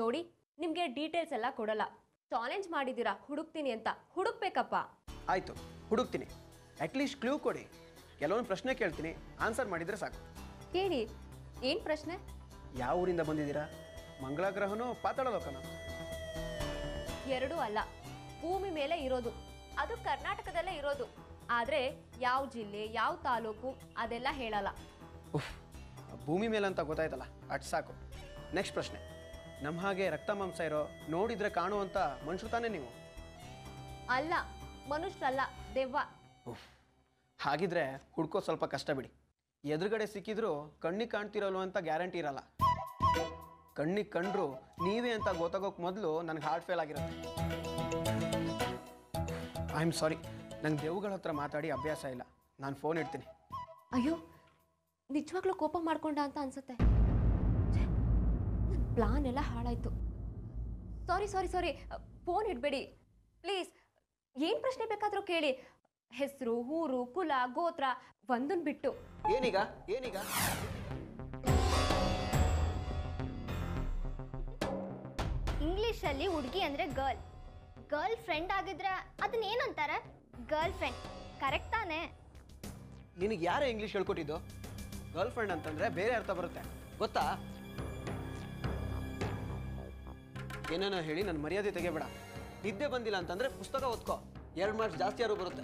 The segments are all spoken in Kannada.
ನೋಡಿ ನಿಮಗೆ ಡೀಟೇಲ್ಸ್ ಎಲ್ಲ ಕೊಡಲ್ಲ ಚಾಲೆಂಜ್ ಮಾಡಿದ್ದೀರಾ ಹುಡುಕ್ತೀನಿ ಅಂತ ಹುಡುಕ್ಬೇಕಪ್ಪ ಆಯಿತು ಹುಡುಕ್ತೀನಿ ಅಟ್ಲೀಸ್ಟ್ ಕ್ಲೂ ಕೊಡಿ ಕೆಲವೊಂದು ಪ್ರಶ್ನೆ ಕೇಳ್ತೀನಿ ಆನ್ಸರ್ ಮಾಡಿದರೆ ಸಾಕು ಕೇಳಿ ಏನು ಪ್ರಶ್ನೆ ಯಾವ ಊರಿಂದ ಬಂದಿದ್ದೀರಾ ಮಂಗಳ ಗ್ರಹನೋ ಪಾತಾಳ ಲೋಕನೋ ಎರಡೂ ಅಲ್ಲ ಭೂಮಿ ಮೇಲೆ ಇರೋದು ಅದು ಕರ್ನಾಟಕದಲ್ಲೇ ಇರೋದು ಆದರೆ ಯಾವ ಜಿಲ್ಲೆ ಯಾವ ತಾಲೂಕು ಅದೆಲ್ಲ ಹೇಳಲ್ಲ ಉಫ್ ಭೂಮಿ ಮೇಲೆ ಅಂತ ಗೊತ್ತಾಯ್ತಲ್ಲ ಅಟ್ ಸಾಕು ನೆಕ್ಸ್ಟ್ ಪ್ರಶ್ನೆ ನಮ್ಮ ಹಾಗೆ ರಕ್ತ ಮಾಂಸ ಇರೋ ನೋಡಿದ್ರೆ ಕಾಣುವಂಥ ಮನುಷ್ಯರು ತಾನೇ ನೀವು ಅಲ್ಲ ಮನುಷ್ಯರಲ್ಲ ದೆವ್ವ ಉಫ್ ಹಾಗಿದ್ರೆ ಹುಡ್ಕೋ ಸ್ವಲ್ಪ ಕಷ್ಟ ಬಿಡಿ ಎದುರುಗಡೆ ಸಿಕ್ಕಿದ್ರು ಕಣ್ಣಿಗೆ ಕಾಣ್ತಿರಲ್ವ ಅಂತ ಗ್ಯಾರಂಟಿ ಇರಲ್ಲ ಕಣ್ಣಿಗೆ ಕಂಡ್ರು ನೀವೇ ಅಂತ ಗೊತ್ತಾಗೋಕೆ ಮೊದಲು ನನಗೆ ಹಾರ್ಟ್ ಫೇಲ್ ಆಗಿರುತ್ತೆ ಐ ಆಮ್ ಸಾರಿ ನಂಗೆ ದೇವುಗಳ ಹತ್ರ ಮಾತಾಡಿ ಅಭ್ಯಾಸ ಇಲ್ಲ ನಾನು ಫೋನ್ ಇಡ್ತೀನಿ ಅಯ್ಯೋ ನಿಜವಾಗ್ಲೂ ಕೋಪ ಮಾಡ್ಕೊಂಡ ಅಂತ ಅನ್ಸುತ್ತೆ ಪ್ಲಾನ್ ಎಲ್ಲ ಹಾಳಾಯ್ತು ಸಾರಿ ಸಾರಿ ಸಾರಿ ಫೋನ್ ಇಡಬೇಡಿ ಪ್ಲೀಸ್ ಏನು ಪ್ರಶ್ನೆ ಬೇಕಾದರೂ ಕೇಳಿ ಹೆಸರು ಊರು ಕುಲ ಗೋತ್ರ ಒಂದನ್ ಬಿಟ್ಟು ಏನೀಗ ಏನೀಗ ಇಂಗ್ಲಿಷಲ್ಲಿ ಹುಡುಗಿ ಅಂದರೆ ಗರ್ಲ್ ಗರ್ಲ್ ಫ್ರೆಂಡ್ ಆಗಿದ್ರೆ ಅದನ್ನ ಏನಂತಾರೆ ಗರ್ಲ್ ಫ್ರೆಂಡ್ ಕರೆಕ್ಟ್ ತಾನೇ ನಿನಗೆ ಯಾರೇ ಇಂಗ್ಲೀಷ್ ಹೇಳ್ಕೊಟ್ಟಿದ್ದು ಗರ್ಲ್ ಫ್ರೆಂಡ್ ಅಂತಂದ್ರೆ ಬೇರೆ ಅರ್ಥ ಬರುತ್ತೆ ಗೊತ್ತಾ ಏನೇನೋ ಹೇಳಿ ನನ್ನ ಮರ್ಯಾದೆ ತೆಗೆಬೇಡ ನಿದ್ದೆ ಬಂದಿಲ್ಲ ಅಂತಂದ್ರೆ ಪುಸ್ತಕ ಓದ್ಕೋ ಎರಡು ಮಾರ್ಕ್ಸ್ ಜಾಸ್ತಿ ಯಾರು ಬರುತ್ತೆ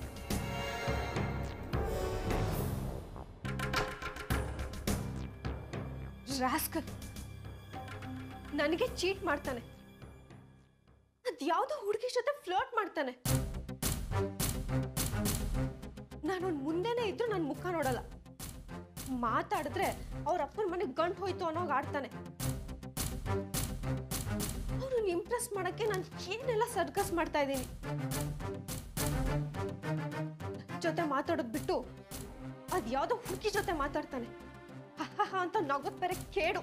ರಾಸ್ಕಲ್ ನನಗೆ ಚೀಟ್ ಮಾಡ್ತಾನೆ ಅದ್ಯಾವುದೋ ಹುಡುಗಿ ಜೊತೆ ಫ್ಲರ್ಟ್ ಮಾಡ್ತಾನೆ ನಾನು ಅವ್ನ್ ಮುಂದೆನೇ ಇದ್ರು ನನ್ನ ಮುಖ ನೋಡಲ್ಲ ಮಾತಾಡಿದ್ರೆ ಅವ್ರ ಅಪ್ಪನ ಮನೆಗೆ ಗಂಟು ಹೋಯ್ತು ಅನ್ನೋಗ್ ಆಡ್ತಾನೆ ಅವ್ರನ್ನ ಇಂಪ್ರೆಸ್ ಮಾಡಕ್ಕೆ ನಾನು ಏನೆಲ್ಲ ಸರ್ಕಸ್ ಮಾಡ್ತಾ ಇದ್ದೀನಿ ಜೊತೆ ಮಾತಾಡೋದ್ ಬಿಟ್ಟು ಅದ್ಯಾವುದೋ ಹುಡುಗಿ ಜೊತೆ ಮಾತಾಡ್ತಾನೆ ಹಹ ಅಂತ ನಗೋದ್ ಬೇರೆ ಕೇಡು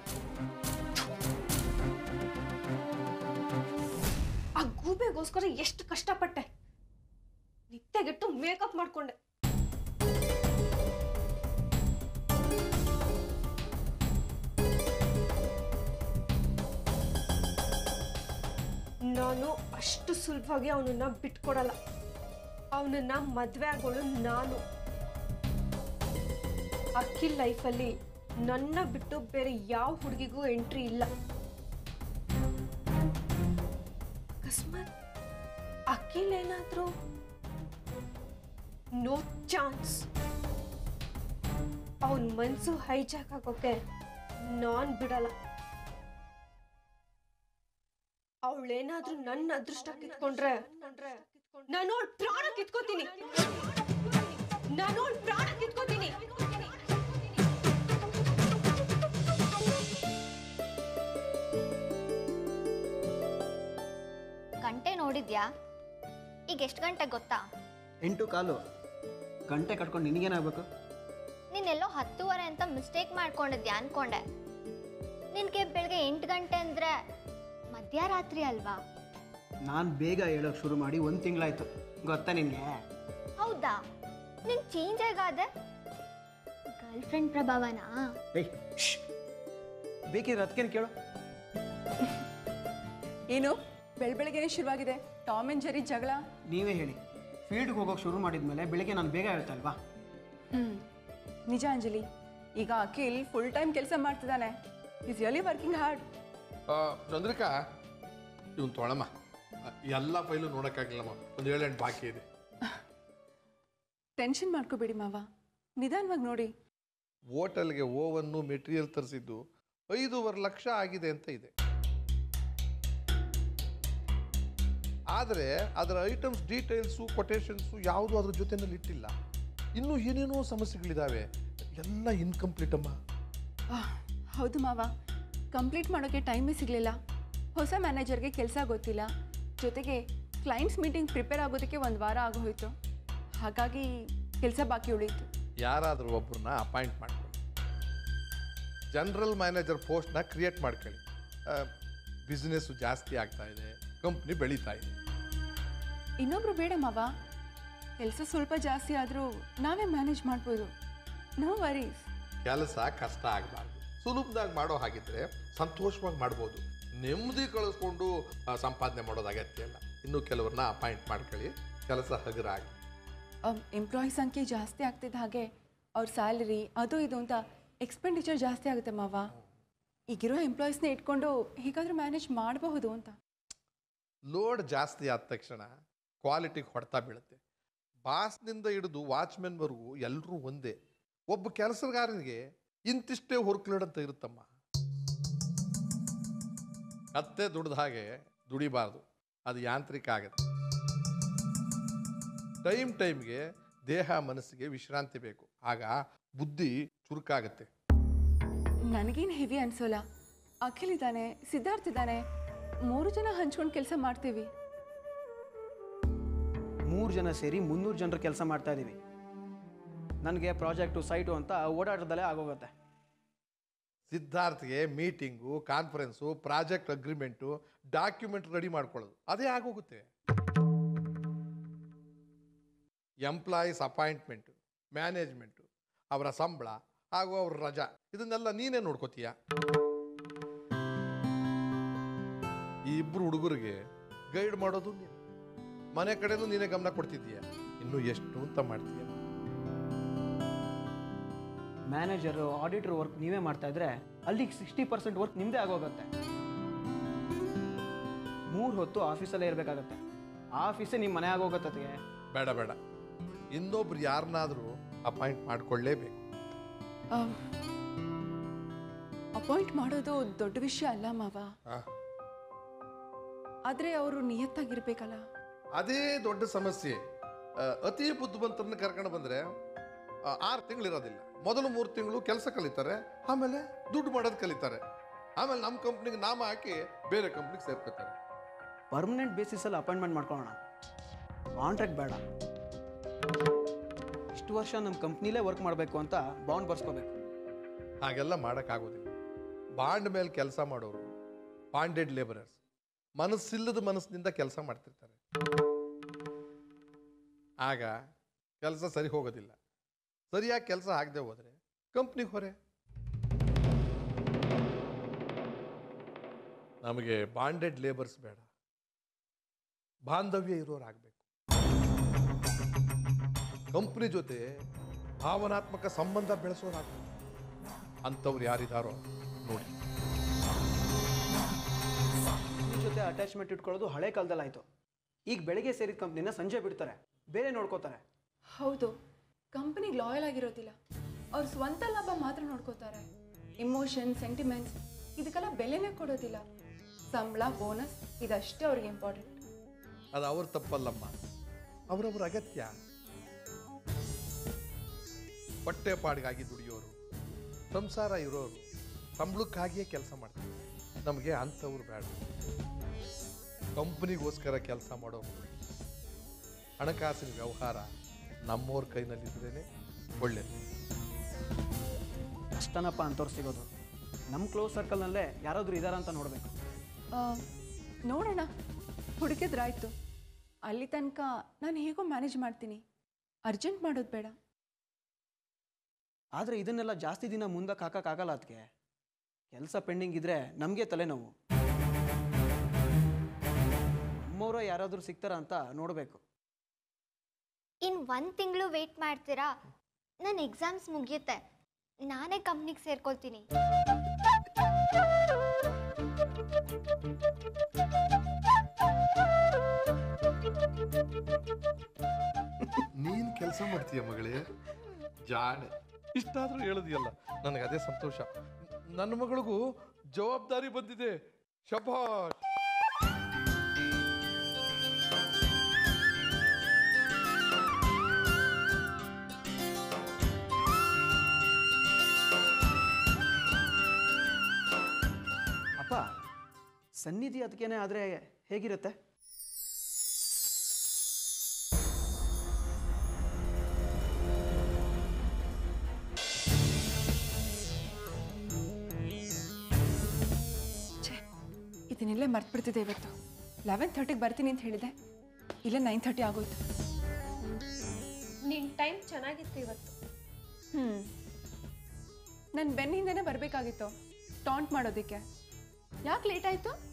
ಆ ಗೂಬೆಗೋಸ್ಕರ ಎಷ್ಟು ಕಷ್ಟಪಟ್ಟೆ ನಿತ್ತೆಗೆಟ್ಟು ಮೇಕಪ್ ಮಾಡ್ಕೊಂಡೆ ನಾನು ಅಷ್ಟು ಸುಲಭವಾಗಿ ಅವನನ್ನ ಬಿಟ್ಕೊಡಲ್ಲ ಅವನನ್ನ ಮದ್ವೆ ಆಗೋಳು ನಾನು ಅಖಿಲ್ ಲೈಫಲ್ಲಿ ನನ್ನ ಬಿಟ್ಟು ಬೇರೆ ಯಾವ ಹುಡುಗಿಗೂ ಎಂಟ್ರಿ ಇಲ್ಲ ಅಕಸ್ಮಾತ್ ಅಖಿಲ್ ಏನಾದ್ರೂ ನೋ ಚಾನ್ಸ್ ಅವನ್ ಮನ್ಸು ಹೈಜಾಕ್ ಆಗೋಕೆ ನಾನ್ ಬಿಡಲ್ಲ ಅವಳೇನಾದ್ರೂ ನನ್ನ ಅದೃಷ್ಟ ಕಿತ್ಕೊಂಡ್ರೆ ನಾನು ಅವಳ ಪ್ರಾಣ ಕಿತ್ಕೋತೀನಿ ನಾನು ಅವಳ ಪ್ರಾಣ ಕಿತ್ಕೋತೀನಿ ಗಂಟೆ ನೋಡಿದ್ಯಾ ಈಗ ಎಷ್ಟು ಗಂಟೆ ಗೊತ್ತಾ ಎಂಟು ಕಾಲು ಗಂಟೆ ಕಟ್ಕೊಂಡು ನಿನಗೇನಾಗಬೇಕು ನೀನೆಲ್ಲೋ ಹತ್ತುವರೆ ಅಂತ ಮಿಸ್ಟೇಕ್ ಮಾಡ್ಕೊಂಡಿದ್ಯಾ ಅನ್ಕೊಂಡೆ ನಿನಗೆ ಬೆಳಗ್ಗೆ ಎಂಟು ಗಂಟೆ ಅಂದರೆ ಮಧ್ಯರಾತ್ರಿ ಅಲ್ವಾ ನಾನು ಬೇಗ ಹೇಳೋಕೆ ಶುರು ಮಾಡಿ ಒಂದು ತಿಂಗಳಾಯ್ತು ಗೊತ್ತಾ ನಿನಗೆ ಹೌದಾ ನೀನು ಚೇಂಜ್ ಆಗಾದೆ ಗರ್ಲ್ ಫ್ರೆಂಡ್ ಪ್ರಭಾವನಾ ಏಯ್ ಶ್ಶ್. ಬೇಕಿದ್ರೆ ಅದಕ್ಕೇನು ಕೇಳು ಏನು ಬೆಳ ಬೆಳಗ್ಗೆನೆ ಶುರುವಾಗಿದೆ ಟಾಮ್ ಅಂಡ್ ಜೆರಿ ಜಗಳ ನೀವೇ ಹೇಳಿ ಫೀಲ್ಡ್ಗೆ ಹೋಗೋಕೆ ಶುರು ಮಾಡಿದ್ಮೇಲೆ ಬೆಳಿಗ್ಗೆ ನಾನು ಬೇಗ ಹೇಳ್ತಾ ಅಲ್ವಾ ಹ್ಮ್ ನಿಜ ಅಂಜಲಿ ಈಗ ಅಖಿಲ್ ಫುಲ್ ಟೈಮ್ ಕೆಲಸ ಮಾಡ್ತಿದ್ದಾನೆ ಈಸ್ ರಿಯಲಿ ವರ್ಕಿಂಗ್ ಹಾರ್ಡ್ ಆ, ಚಂದ್ರಿಕಾ ಇವನ್ ತೊಳಮ್ಮ ಆ, ಎಲ್ಲ ಫೈಲು ನೋಡೋಕ್ಕಾಗಿಲ್ಲಮ್ಮ ಒಂದು ಏಳೆಂಟು ಬಾಕಿ ಇದೆ ಟೆನ್ಷನ್ ಮಾಡ್ಕೋಬೇಡಿ ಮಾವ ನಿಧಾನವಾಗಿ ನೋಡಿ ಹೋಟೆಲ್ಗೆ ಓವನ್ನು ಮೆಟೀರಿಯಲ್ ತರಿಸಿದ್ದು ಐದೂವರೆ ಲಕ್ಷ ಆಗಿದೆ ಅಂತ ಇದೆ ಆದರೆ ಅದರ ಐಟಮ್ಸ್ ಡೀಟೇಲ್ಸು ಕೊಟೇಶನ್ಸು ಯಾವುದು ಅದ್ರ ಜೊತೆನಲ್ಲಿ ಇಟ್ಟಿಲ್ಲ ಇನ್ನೂ ಏನೇನೋ ಸಮಸ್ಯೆಗಳಿದ್ದಾವೆ ಎಲ್ಲ ಇನ್ಕಂಪ್ಲೀಟ್ ಅಮ್ಮ ಆಹ್, ಹೌದು ಮಾವ ಕಂಪ್ಲೀಟ್ ಮಾಡೋಕ್ಕೆ ಟೈಮೇ ಸಿಗಲಿಲ್ಲ ಹೊಸ ಮ್ಯಾನೇಜರ್ಗೆ ಕೆಲಸ ಗೊತ್ತಿಲ್ಲ ಜೊತೆಗೆ ಕ್ಲೈಂಟ್ಸ್ ಮೀಟಿಂಗ್ ಪ್ರಿಪೇರ್ ಆಗೋದಕ್ಕೆ ಒಂದು ವಾರ ಆಗೋಯ್ತು ಹಾಗಾಗಿ ಕೆಲಸ ಬಾಕಿ ಉಳೀತು ಯಾರಾದರೂ ಒಬ್ಬರನ್ನ ಅಪಾಯಿಂಟ್ ಮಾಡ್ಕೊಳ್ಳಿ ಜನರಲ್ ಮ್ಯಾನೇಜರ್ ಪೋಸ್ಟ್ನ ಕ್ರಿಯೇಟ್ ಮಾಡ್ಕೊಳ್ಳಿ ಬಿಸ್ನೆಸ್ಸು ಜಾಸ್ತಿ ಆಗ್ತಾ ಇದೆ ಕಂಪ್ನಿ ಬೆಳೀತಾ ಇದೆ ಇನ್ನೊಬ್ರು ಬೇಡ ಮಾವ ಕೆಲಸ ಸ್ವಲ್ಪ ಜಾಸ್ತಿ ಆದರೂ ನಾವೇ ಮ್ಯಾನೇಜ್ ಮಾಡ್ಬೋದು ನೋ ವರೀಸ್ ಕೆಲಸ ಕಷ್ಟ ಆಗಬಾರ್ದು ಸುಲಭದಾಗ ಮಾಡೋ ಹಾಗಿದ್ರೆ ಸಂತೋಷವಾಗಿ ಮಾಡ್ಬೋದು ನೆಮ್ಮದಿ ಕಳಿಸ್ಕೊಂಡು ಆ, ಸಂಪಾದನೆ ಮಾಡೋದು ಅಗತ್ಯ ಇಲ್ಲ ಇನ್ನು ಕೆಲವ್ರನ್ನ ಅಪಾಯಿಂಟ್ ಮಾಡ್ಕೊಳ್ಳಿ ಕೆಲಸ ಹಗುರಾಗಿ ಎಂಪ್ಲಾಯಿ ಸಂಖ್ಯೆ ಜಾಸ್ತಿ ಆಗ್ತಿದ್ದ ಹಾಗೆ ಅವ್ರ ಸ್ಯಾಲರಿ ಅದು ಇದು ಅಂತ ಎಕ್ಸ್ಪೆಂಡಿಚರ್ ಜಾಸ್ತಿ ಆಗುತ್ತೆ ಮಾವ ಈಗಿರೋ ಎಂಪ್ಲಾಯೀಸ್ನ ಇಟ್ಕೊಂಡು ಹೇಗಾದರೂ ಮ್ಯಾನೇಜ್ ಮಾಡಬಹುದು ಅಂತ ಲೋಡ್ ಜಾಸ್ತಿ ಆದ ತಕ್ಷಣ ಕ್ವಾಲಿಟಿಗೆ ಹೊಡೆತ ಬೀಳುತ್ತೆ ಬಾಸ್ನಿಂದ ಹಿಡಿದು ವಾಚ್ಮೆನ್ವರೆಗೂ ಎಲ್ಲರೂ ಒಂದೇ ಒಬ್ಬ ಕೆಲಸಗಾರನಿಗೆ ಇಂತಿಷ್ಟೇ ವರ್ಕ್ಲೋಡ್ ಅಂತ ಇರುತ್ತಮ್ಮ ಅತ್ತೆ ದುಡ್ದ ಹಾಗೆ ದುಡಿಬಾರ್ದು ಅದು ಯಾಂತ್ರಿಕ ಆಗುತ್ತೆ ಟೈಮ್ ಟೈಮ್ಗೆ ದೇಹ ಮನಸ್ಸಿಗೆ ವಿಶ್ರಾಂತಿ ಬೇಕು ಆಗ ಬುದ್ಧಿ ಚುರುಕಾಗುತ್ತೆ ನನಗೇನು ಹೆವಿ ಅನ್ಸೋಲ್ಲ ಅಖಿಲ್ ಇದ್ದಾನೆ ಸಿದ್ಧಾರ್ಥ್ ಇದ್ದಾನೆ ಮೂರು ಜನ ಹಂಚ್ಕೊಂಡು ಕೆಲಸ ಮಾಡ್ತೀವಿ ಮೂರು ಜನ ಸೇರಿ ಮುನ್ನೂರು ಜನರು ಕೆಲಸ ಮಾಡ್ತಾ ಇದ್ದೀವಿ ನನಗೆ ಪ್ರಾಜೆಕ್ಟು ಸೈಟು ಅಂತ ಓಡಾಟದಲ್ಲೇ ಆಗೋಗುತ್ತೆ ಸಿದ್ಧಾರ್ಥ್ಗೆ meeting conference project agreement document ready ಮಾಡ್ಕೊಳ್ಳೋದು ಅದೇ ಆಗೋಗುತ್ತೆ ಎಂಪ್ಲಾಯೀಸ್ ಅಪಾಯಿಂಟ್ಮೆಂಟು ಮ್ಯಾನೇಜ್ಮೆಂಟು ಅವರ ಸಂಬಳ ಹಾಗೂ ಅವ್ರ ರಜಾ ಇದನ್ನೆಲ್ಲ ನೀನೇ ನೋಡ್ಕೋತೀಯ ಈ ಇಬ್ಬರು ಹುಡುಗರಿಗೆ ಗೈಡ್ ಮಾಡೋದು ನೀನು ಮನೆ ಕಡೆನೂ ನೀನೇ ಗಮನ ಕೊಡ್ತಿದ್ದೀಯ ಇನ್ನು ಎಷ್ಟು ಅಂತ ಮಾಡ್ತೀಯ ಮ್ಯಾನೇಜರು ಆಡಿಟರ್ ವರ್ಕ್ ನೀವೇ ಮಾಡ್ತಾ ಇದ್ರೆ ಅಲ್ಲಿಗೆ ಸಿಕ್ಸ್ಟಿ ಪರ್ಸೆಂಟ್ ವರ್ಕ್ ನಿಮ್ಮದೇ ಆಗೋಗುತ್ತೆ ಮೂರು ಹೊತ್ತು ಆಫೀಸಲ್ಲೇ ಇರಬೇಕಾಗತ್ತೆ ಆಫೀಸೇ ನಿಮ್ಮ ಮನೆ ಆಗೋಗತ್ತೆ ಬೇಡ ಬೇಡ ಇನ್ನೊಬ್ರು ಯಾರನ್ನಾದರೂ ಅಪಾಯಿಂಟ್ ಮಾಡ್ಕೊಳ್ಳೇಬೇಕು ಅಪಾಯಿಂಟ್ ಮಾಡೋದು ದೊಡ್ಡ ವಿಷಯ ಅಲ್ಲ ಮಾವ ಆ, ಆದರೆ ಅವರು ನಿಯತ್ತಾಗಿರ್ಬೇಕಲ್ಲ ಅದೇ ದೊಡ್ಡ ಸಮಸ್ಯೆ ಆ, ಅತಿ ಬುದ್ಧಿವಂತರನ್ನ ಕರ್ಕೊಂಡು ಬಂದ್ರೆ ಆರು ತಿಂಗಳು ಇರೋದಿಲ್ಲ ಮೊದಲು ಮೂರು ತಿಂಗಳು ಕೆಲಸ ಕಲಿತಾರೆ ಆಮೇಲೆ ದುಡ್ಡು ಮಾಡೋದು ಕಲಿತಾರೆ ಆಮೇಲೆ ನಮ್ಮ ಕಂಪ್ನಿಗೆ ನಾಮ ಹಾಕಿ ಬೇರೆ ಕಂಪ್ನಿಗೆ ಸೇರ್ಕೋತಾರೆ ಪರ್ಮನೆಂಟ್ ಬೇಸಿಸಲ್ಲಿ ಅಪಾಯಿಂಟ್ಮೆಂಟ್ ಮಾಡ್ಕೊಳ್ಳೋಣ ಕಾಂಟ್ರಾಕ್ಟ್ ಬೇಡ ಇಷ್ಟು ವರ್ಷ ನಮ್ಮ ಕಂಪ್ನಿಲೇ ವರ್ಕ್ ಮಾಡಬೇಕು ಅಂತ ಬಾಂಡ್ ಬರ್ಸ್ಕೋಬೇಕು ಹಾಗೆಲ್ಲ ಮಾಡೋಕ್ಕಾಗೋದಿಲ್ಲ ಬಾಂಡ್ ಮೇಲೆ ಕೆಲಸ ಮಾಡೋರು ಬಾಂಡೆಡ್ ಲೇಬರರ್ಸ್ ಮನಸ್ಸಿಲ್ಲದ ಮನಸ್ಸಿನಿಂದ ಕೆಲಸ ಮಾಡ್ತಿರ್ತಾರೆ ಆಗ ಕೆಲಸ ಸರಿ ಹೋಗೋದಿಲ್ಲ ಸರಿಯಾಗಿ ಕೆಲಸ ಆಗದೆ ಹೋದರೆ ಕಂಪ್ನಿಗೆ ಹೊರೆ ನಮಗೆ ಬಾಂಡೆಡ್ ಲೇಬರ್ಸ್ ಬೇಡ ಬಾಂಧವ್ಯ ಇರೋರಾಗಬೇಕು ಕಂಪ್ನಿ ಜೊತೆ ಭಾವನಾತ್ಮಕ ಸಂಬಂಧ ಬೆಳೆಸೋರಾಗಬೇಕು ಅಂಥವ್ರು ಯಾರಿದಾರೋ ನೋಡಿ ನಿಮ್ಮ ಜೊತೆ ಅಟ್ಯಾಚ್ಮೆಂಟ್ ಇಟ್ಕೊಳ್ಳೋದು ಹಳೆ ಕಾಲದಲ್ಲಾಯಿತು ಈಗ ಬೆಳಿಗ್ಗೆ ಸೇರಿದ ಕಂಪ್ನಿನ ಸಂಜೆ ಬಿಡ್ತಾರೆ ಬೇರೆ ನೋಡ್ಕೋತಾರೆ ಹೌದು ಕಂಪನಿಗೆ ಲಾಯಲ್ ಆಗಿರೋದಿಲ್ಲ ಅವ್ರ ಸ್ವಂತ ಲಾಭ ಮಾತ್ರ ನೋಡ್ಕೋತಾರೆ ಇಮೋಷನ್ ಸೆಂಟಿಮೆಂಟ್ಸ್ ಇದಕ್ಕೆಲ್ಲ ಬೆಲೆನೇ ಕೊಡೋದಿಲ್ಲ ಸಂಬಳ ಬೋನಸ್ ಇದಷ್ಟೇ ಅವ್ರಿಗೆ ಇಂಪಾರ್ಟೆಂಟ್ ಅದು ಅವ್ರ ತಪ್ಪಲ್ಲಮ್ಮ ಅವರವ್ರ ಅಗತ್ಯ ಹೊಟ್ಟೆ ಪಾಡಿಗಾಗಿ ದುಡಿಯೋರು ಸಂಸಾರ ಇರೋರು ಸಂಬಳಕ್ಕಾಗಿಯೇ ಕೆಲಸ ಮಾಡ್ತಾರೆ ನಮಗೆ ಅಂಥವ್ರು ಬೇಡ ಕಂಪ್ನಿಗೋಸ್ಕರ ಕೆಲಸ ಮಾಡೋರು ಹಣಕಾಸಿನ ವ್ಯವಹಾರ ನಮ್ಮವ್ರ ಕೈನಲ್ಲಿದ್ರೇ ಒಳ್ಳೇದು ಕಷ್ಟನಪ್ಪ ಅಂತವ್ರು ಸಿಗೋದು ನಮ್ಮ ಕ್ಲೋಸ್ ಸರ್ಕಲ್ನಲ್ಲೇ ಯಾರಾದರೂ ಇದ್ದಾರಾ ಅಂತ ನೋಡಬೇಕು ನೋಡೋಣ ಹುಡುಕಿದ್ರಾಯ್ತು ಅಲ್ಲಿ ತನಕ ನಾನು ಹೇಗೋ ಮ್ಯಾನೇಜ್ ಮಾಡ್ತೀನಿ ಅರ್ಜೆಂಟ್ ಮಾಡೋದು ಬೇಡ ಆದರೆ ಇದನ್ನೆಲ್ಲ ಜಾಸ್ತಿ ದಿನ ಮುಂದಕ್ಕೆ ಹಾಕೋಕ್ಕಾಗಲ್ಲ ಅದಕ್ಕೆ ಕೆಲಸ ಪೆಂಡಿಂಗ್ ಇದ್ರೆ ನಮಗೆ ತಲೆನೋವು ನಮ್ಮವರ ಯಾರಾದರೂ ಸಿಗ್ತಾರಾ ಅಂತ ನೋಡಬೇಕು ಇನ್ನು ಒಂದು ತಿಂಗಳು ವೆಯ್ಟ್ ಮಾಡ್ತೀರಾ ನನ್ನ ಎಕ್ಸಾಮ್ಸ್ ಮುಗಿಯುತ್ತೆ ನಾನೇ ಕಂಪ್ನಿಗೆ ಸೇರ್ಕೊಳ್ತೀನಿ ನೀನು ಕೆಲಸ ಮಾಡ್ತೀಯ ಮಗಳೇ ಜಾಣೆ ಇಷ್ಟಾದರೂ ಹೇಳದಿಯಲ್ಲ ನನಗೆ ಅದೇ ಸಂತೋಷ ನನ್ನ ಮಗಳಿಗೂ ಜವಾಬ್ದಾರಿ ಬಂದಿದೆ ಶಭಾಷ್ ಅಪ್ಪ ಸನ್ನಿಧಿ ಅದಕ್ಕೇನೆ ಆದರೆ ಹೇಗಿರುತ್ತೆ ಛೇ ಇದನ್ನೆಲ್ಲೇ ಮರ್ತ್ಬಿಡ್ತಿದ್ದೆ ಇವತ್ತು ಲೆವೆನ್ ಥರ್ಟಿಗೆ ಬರ್ತೀನಿ ಅಂತ ಹೇಳಿದೆ ಇಲ್ಲ ನೈನ್ ಥರ್ಟಿ ಆಗೋಯ್ತು ನಿನ್ನ ಟೈಮ್ ಚೆನ್ನಾಗಿತ್ತು ಇವತ್ತು ಹ್ಞೂ ನನ್ನ ಬೆನ್ನಿಂದನೇ ಬರಬೇಕಾಗಿತ್ತು ಟಾಂಟ್ ಮಾಡೋದಕ್ಕೆ ಯಾಕೆ ಲೇಟ್ ಆಯಿತು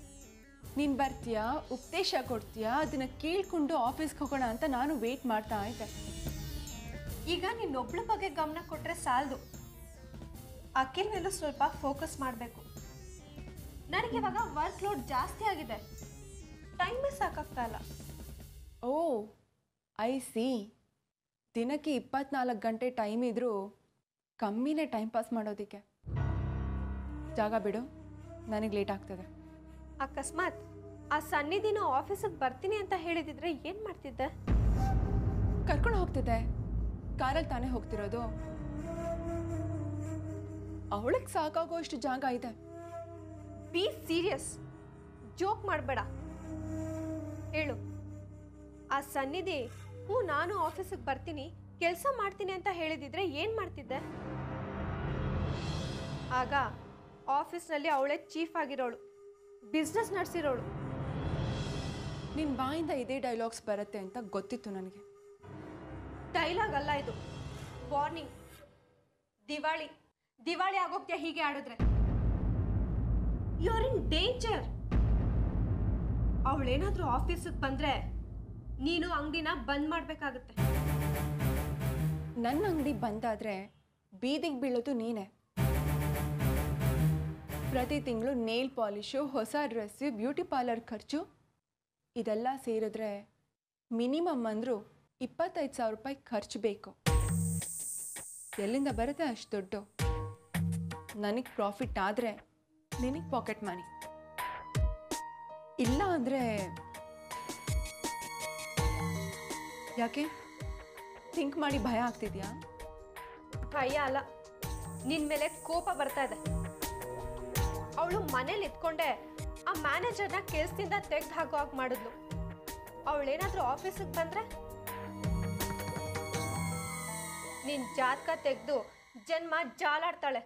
ನೀನು ಬರ್ತೀಯಾ ಉಪದೇಶ ಕೊಡ್ತೀಯಾ ಅದನ್ನು ಕೇಳ್ಕೊಂಡು ಆಫೀಸ್ಗೆ ಹೋಗೋಣ ಅಂತ ನಾನು ವೇಟ್ ಮಾಡ್ತಾ ಇದ್ದೆ ಈಗ ನಿನ್ನೊಬ್ಳ ಬಗ್ಗೆ ಗಮನ ಕೊಟ್ಟರೆ ಸಾಲದು ಅಖಿಲ್ ಮೇಲೂ ಸ್ವಲ್ಪ ಫೋಕಸ್ ಮಾಡಬೇಕು ನನಗೆ ಇವಾಗ ವರ್ಕ್ ಲೋಡ್ ಜಾಸ್ತಿ ಆಗಿದೆ ಟೈಮೇ ಸಾಕಾಗ್ತಾ ಇಲ್ಲ ಓ ಐ ಸಿ ದಿನಕ್ಕೆ ಇಪ್ಪತ್ನಾಲ್ಕು ಗಂಟೆ ಟೈಮ್ ಇದ್ದರೂ ಕಮ್ಮಿನೇ ಟೈಮ್ ಪಾಸ್ ಮಾಡೋದಕ್ಕೆ ಜಾಗ ಬಿಡು ನನಗೆ ಲೇಟ್ ಆಗ್ತದೆ ಅಕಸ್ಮಾತ್ ಆ ಸನ್ನಿಧಿನ ಆಫೀಸಿಗೆ ಬರ್ತೀನಿ ಅಂತ ಹೇಳಿದಿದ್ರೆ ಏನು ಮಾಡ್ತಿದ್ದೆ ಕರ್ಕೊಂಡು ಹೋಗ್ತಿದ್ದೆ ಕಾರಲ್ಲಿ ತಾನೇ ಹೋಗ್ತಿರೋದು ಅವಳಿಗೆ ಸಾಕಾಗೋಷ್ಟು ಜಾಗ ಇದೆ ಬಿ ಸೀರಿಯಸ್ ಜೋಕ್ ಮಾಡಬೇಡ ಹೇಳು ಆ ಸನ್ನಿಧಿ ಹ್ಞೂ ನಾನು ಆಫೀಸಿಗೆ ಬರ್ತೀನಿ ಕೆಲಸ ಮಾಡ್ತೀನಿ ಅಂತ ಹೇಳಿದಿದ್ರೆ ಏನು ಮಾಡ್ತಿದ್ದೆ ಆಗ ಆಫೀಸ್ನಲ್ಲಿ ಅವಳೇ ಚೀಫ್ ಆಗಿರೋಳು ಬಿಸ್ನೆಸ್ ನಡೆಸಿರೋಳು ನಿನ್ನ ಬಾಯಿಂದ ಇದೇ ಡೈಲಾಗ್ಸ್ ಬರುತ್ತೆ ಅಂತ ಗೊತ್ತಿತ್ತು ನನಗೆ ಡೈಲಾಗ್ ಅಲ್ಲ ಇದು ವಾರ್ನಿಂಗ್ ದಿವಾಳಿ ದಿವಾಳಿ ಆಗೋಗ್ತೀಯ ಹೀಗೆ ಆಡಿದ್ರೆ ಯು ಆರ್ ಇನ್ ಡೇಂಜರ್ ಅವಳೇನಾದ್ರೂ ಆಫೀಸಿಗೆ ಬಂದ್ರೆ ನೀನು ಅಂಗಡಿನ ಬಂದ್ ಮಾಡ್ಬೇಕಾಗತ್ತೆ ನನ್ನ ಅಂಗಡಿ ಬಂದಾದರೆ ಬೀದಿಗೆ ಬೀಳೋದು ನೀನೇ ಪ್ರತಿ ತಿಂಗಳು ನೇಲ್ ಪಾಲಿಶು ಹೊಸ ಡ್ರೆಸ್ಸು ಬ್ಯೂಟಿ ಪಾರ್ಲರ್ ಖರ್ಚು ಇದೆಲ್ಲ ಸೇರಿದ್ರೆ ಮಿನಿಮಮ್ ಅಂದರೂ ಇಪ್ಪತ್ತೈದು ಸಾವಿರ ರೂಪಾಯಿ ಖರ್ಚು ಬೇಕು ಎಲ್ಲಿಂದ ಬರುತ್ತೆ ಅಷ್ಟು ದುಡ್ಡು ನನಗೆ ಪ್ರಾಫಿಟ್ ಆದರೆ ನಿನಗೆ ಪಾಕೆಟ್ ಮನಿ ಇಲ್ಲ ಅಂದರೆ ಯಾಕೆ ಥಿಂಕ್ ಮಾಡಿ ಭಯ ಆಗ್ತಿದ್ಯಾ ಭಯ ಅಲ್ಲ ನಿನ್ ಮೇಲೆ ಕೋಪ ಬರ್ತಾ ಇದೆ ಅವಳು ಮನೇಲಿ ಇದ್ಕೊಂಡೆ ಆ ಮ್ಯಾನೇಜರ್ನ ಕೆಲ್ಸದಿಂದ ತೆಗ್ದು ಹಾಕೋ ಹಾಗೆ ಮಾಡಿದ್ಲು ಅವಳೇನಾದ್ರೂ ಆಫೀಸಿಗೆ ಬಂದ್ರೆ ನಿನ್ ಜಾತಕ ತೆಗೆದು ಜನ್ಮ ಜಾಲಾಡ್ತಾಳೆ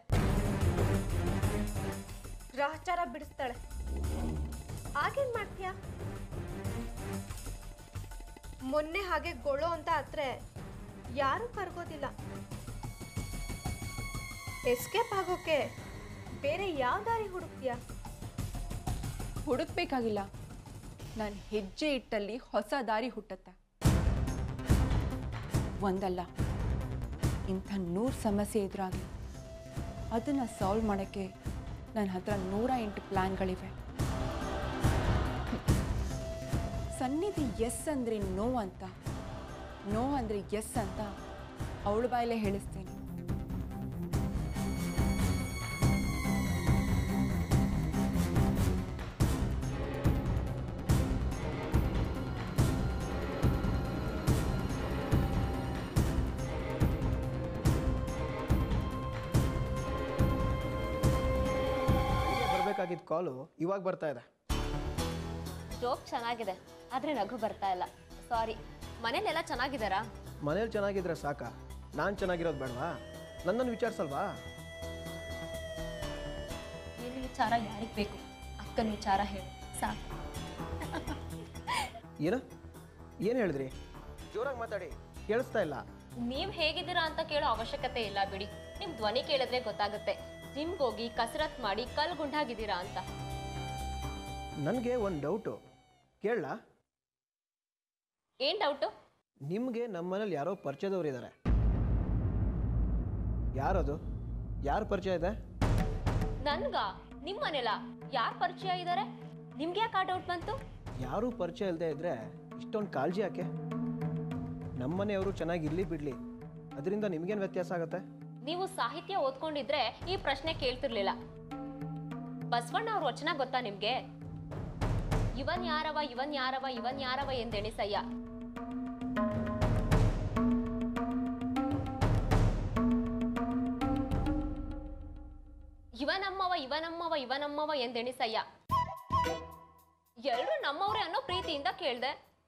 ಗ್ರಹಚಾರ ಬಿಡಿಸ್ತಾಳೆ ಆಗೇನ್ ಮಾಡ್ತೀಯ ಮೊನ್ನೆ ಹಾಗೆ ಗೊಳೋ ಅಂತ ಆದ್ರೆ ಯಾರೂ ಕರ್ಗೋದಿಲ್ಲ ಎಸ್ಕೇಪ್ ಆಗೋಕೆ ಬೇರೆ ಯಾವ ದಾರಿ ಹುಡುಕ್ತೀಯಾ ಹುಡುಕ್ಬೇಕಾಗಿಲ್ಲ ನಾನು ಹೆಜ್ಜೆ ಇಟ್ಟಲ್ಲಿ ಹೊಸ ದಾರಿ ಹುಟ್ಟತ್ತೆ ಒಂದಲ್ಲ ಇಂಥ ನೂರು ಸಮಸ್ಯೆ ಎದುರಾಗಿ ಅದನ್ನು ಸಾಲ್ವ್ ಮಾಡೋಕ್ಕೆ ನನ್ನ ಹತ್ರ ನೂರ ಎಂಟು ಪ್ಲ್ಯಾನ್ಗಳಿವೆ ಸನ್ನಿಧಿ ಎಸ್ ಅಂದರೆ ನೋ ಅಂತ ನೋ ಅಂದರೆ ಎಸ್ ಅಂತ ಅವಳ ಬಾಯಲ್ಲೇ ಹೇಳಿಸ್ತೀನಿ ಬರಬೇಕಾಗಿದ್ದ ಕಾಲು ಇವಾಗ ಬರ್ತಾ ಇದೆ ಜೋಕ್ ಚೆನ್ನಾಗಿದೆ ಆದರೆ ನಗು ಬರ್ತಾ ಇಲ್ಲ ಸಾರಿ ಮನೇಲೆಲ್ಲ ಚೆನ್ನಾಗಿದ್ದಾರಾ ಮನೇಲಿ ಚೆನ್ನಾಗಿದ್ರೆ ಸಾಕ ನಾನು ಚೆನ್ನಾಗಿರೋದು ಬೇಡವಾ ನನ್ನನ್ನು ವಿಚಾರಿಸಲ್ವಾ ನಿನ್ನ ವಿಚಾರ ಯಾರಿಗೆ ಬೇಕು ಅಕ್ಕನ ವಿಚಾರ ಹೇಳು ಸಾಕು ಏನು ಏನು ಹೇಳಿದ್ರಿ ಜೋರಾಗಿ ಮಾತಾಡಿ ಕೇಳಿಸ್ತಾ ಇಲ್ಲ ನೀವು ಹೇಗಿದ್ದೀರಾ ಅಂತ ಕೇಳೋ ಅವಶ್ಯಕತೆ ಇಲ್ಲ ಬಿಡಿ ನಿಮ್ಮ ಧ್ವನಿ ಕೇಳಿದ್ರೆ ಗೊತ್ತಾಗುತ್ತೆ ಜಿಮ್ಗೆ ಹೋಗಿ ಕಸರತ್ ಮಾಡಿ ಕಲ್ ಗುಂಡಾಗಿದ್ದೀರಾ ಅಂತ ನನಗೆ ಒಂದು ಡೌಟು ಕೇಳಲಾ ಏನ್ ಡೌಟು ನಿಮಗೆ ನಮ್ಮ ಮನೇಲಿ ಯಾರೋ ಪರಿಚಯದವ್ರು ಇದ್ದಾರೆ ಯಾರದು ಯಾರು ಪರಿಚಯ ಇದೆ ನನ್ಗ ನಿಮ್ಮ ಮನೆಲ ಯಾರು ಪರಿಚಯ ಇದ್ದಾರೆ ನಿಮ್ಗೆ ಯಾಕೆ ಆ ಡೌಟ್ ಬಂತು ಯಾರೂ ಪರಿಚಯ ಇಲ್ಲದೆ ಇದ್ದರೆ ಇಷ್ಟೊಂದು ಕಾಳಜಿ ಯಾಕೆ ನಮ್ಮ ಮನೆಯವರು ಚೆನ್ನಾಗಿ ಇರಲಿ ಬಿಡಲಿ ಅದರಿಂದ ನಿಮಗೇನು ವ್ಯತ್ಯಾಸ ಆಗುತ್ತೆ ನೀವು ಸಾಹಿತ್ಯ ಓದ್ಕೊಂಡಿದ್ರೆ ಈ ಪ್ರಶ್ನೆ ಕೇಳ್ತಿರ್ಲಿಲ್ಲ ಬಸವಣ್ಣ ಅವ್ರ ವಚನ ಗೊತ್ತಾ ನಿಮ್ಗೆ ಇವನ್ ಯಾರವ ಇವನ್ ಯಾರವ ಇವನ್ ಯಾರವ ಎಂದೆಣಿಸಯ್ಯ ಇವನಮ್ಮವ ಇವನಮ್ಮವ ಇವನಮ್ಮವ ಎಂದೆಣಿಸಯ್ಯ ಎಲ್ರು ನಮ್ಮವ್ರೆ ಅನ್ನೋ ಪ್ರೀತಿಯಿಂದ ಕೇಳ್ದೆ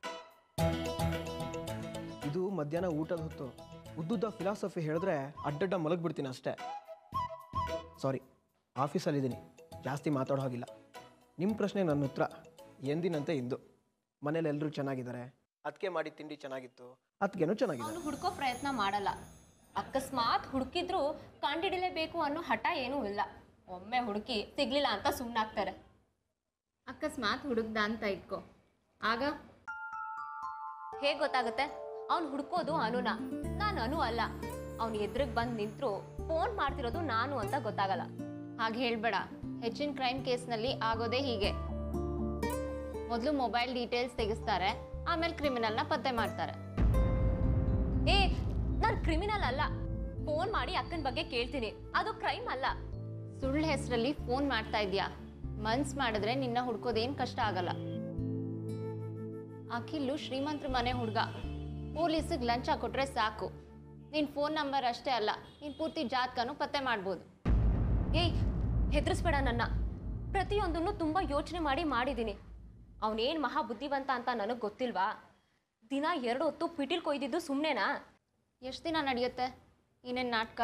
ಇದು ಮಧ್ಯಾಹ್ನ ಊಟದ ಹೊತ್ತು ಉದ್ದುದ್ದ ಫಿಲಾಸಫಿ ಹೇಳಿದ್ರೆ ಅಡ್ಡಡ್ಡ ಮಲಗ್ಬಿಡ್ತೀನಿ ಅಷ್ಟೇ ಸಾರಿ ಆಫೀಸಲ್ಲಿದ್ದೀನಿ ಜಾಸ್ತಿ ಮಾತಾಡೋ ಹಾಗಿಲ್ಲ ನಿಮ್ಮ ಪ್ರಶ್ನೆ ನನ್ನ ಉತ್ತರ ಎಂದಿನಂತೆ ಇಂದು ಮನೇಲಿ ಎಲ್ಲರೂ ಚೆನ್ನಾಗಿದ್ದಾರೆ ಅದಕ್ಕೆ ಮಾಡಿ ತಿಂಡಿ ಚೆನ್ನಾಗಿತ್ತು ಅದಕ್ಕೇನೋ ಚೆನ್ನಾಗಿದೆ ಅವನು ಹುಡ್ಕೋ ಪ್ರಯತ್ನ ಮಾಡಲ್ಲ ಅಕಸ್ಮಾತ್ ಹುಡುಕಿದ್ರು ಕಂಡಿಡಿಲೇಬೇಕು ಅನ್ನೋ ಹಠ ಏನೂ ಇಲ್ಲ ಒಮ್ಮೆ ಹುಡುಕಿ ಸಿಗ್ಲಿಲ್ಲ ಅಂತ ಸುಮ್ಮನಾಗ್ತಾರೆ ಅಕಸ್ಮಾತ್ ಹುಡುಕ್ದ ಅಂತ ಇಟ್ಕೋ ಆಗ ಹೇಗೆ ಗೊತ್ತಾಗುತ್ತೆ ಅವ್ನು ಹುಡ್ಕೋದು ಅನುನ ನಾನು ಅನು ಅಲ್ಲ ಅವ್ನು ಎದುರಿಗೆ ಬಂದು ನಿಂತರು ಫೋನ್ ಮಾಡ್ತಿರೋದು ನಾನು ಅಂತ ಗೊತ್ತಾಗಲ್ಲ ಹಾಗೆ ಹೇಳ್ಬೇಡ ಹೆಚ್ಚಿನ ಕ್ರೈಮ್ ಕೇಸ್ನಲ್ಲಿ ಆಗೋದೇ ಹೀಗೆ ಮೊದಲು ಮೊಬೈಲ್ ಡೀಟೇಲ್ಸ್ ತೆಗೆಸ್ತಾರೆ ಆಮೇಲೆ ಕ್ರಿಮಿನಲ್ನ ಪತ್ತೆ ಮಾಡ್ತಾರೆ ಏ ನಾನು ಕ್ರಿಮಿನಲ್ ಅಲ್ಲ ಫೋನ್ ಮಾಡಿ ಅಕ್ಕನ ಬಗ್ಗೆ ಕೇಳ್ತೀನಿ ಅದು ಕ್ರೈಮ್ ಅಲ್ಲ ಸುಳ್ಳು ಹೆಸರಲ್ಲಿ ಫೋನ್ ಮಾಡ್ತಾ ಇದೀಯಾ ಮನ್ಸ್ ಮಾಡಿದ್ರೆ ನಿನ್ನ ಹುಡ್ಕೋದೇನ್ ಕಷ್ಟ ಆಗಲ್ಲ ಅಖಿಲ್ಲು ಶ್ರೀಮಂತ್ರ ಮನೆ ಹುಡುಗ ಪೊಲೀಸಿಗೆ ಲಂಚ ಕೊಟ್ರೆ ಸಾಕು ನಿನ್ ಫೋನ್ ನಂಬರ್ ಅಷ್ಟೇ ಅಲ್ಲ ನಿನ್ ಪೂರ್ತಿ ಜಾತಕನೂ ಪತ್ತೆ ಮಾಡ್ಬೋದು ಏಯ್ ಹೆದರ್ಸ್ಬೇಡ ನನ್ನ ಪ್ರತಿಯೊಂದನ್ನು ತುಂಬ ಯೋಚನೆ ಮಾಡಿ ಮಾಡಿದ್ದೀನಿ ಅವನೇನು ಮಹಾ ಬುದ್ಧಿವಂತ ಅಂತ ನನಗೆ ಗೊತ್ತಿಲ್ವಾ ದಿನ ಎರಡು ಹೊತ್ತು ಪಿಟೀಲ್ ಕೊಯ್ದಿದ್ದು ಸುಮ್ಮನೆನಾ ಎಷ್ಟು ದಿನ ನಡೆಯುತ್ತೆ ಇನ್ನೇನು ನಾಟಕ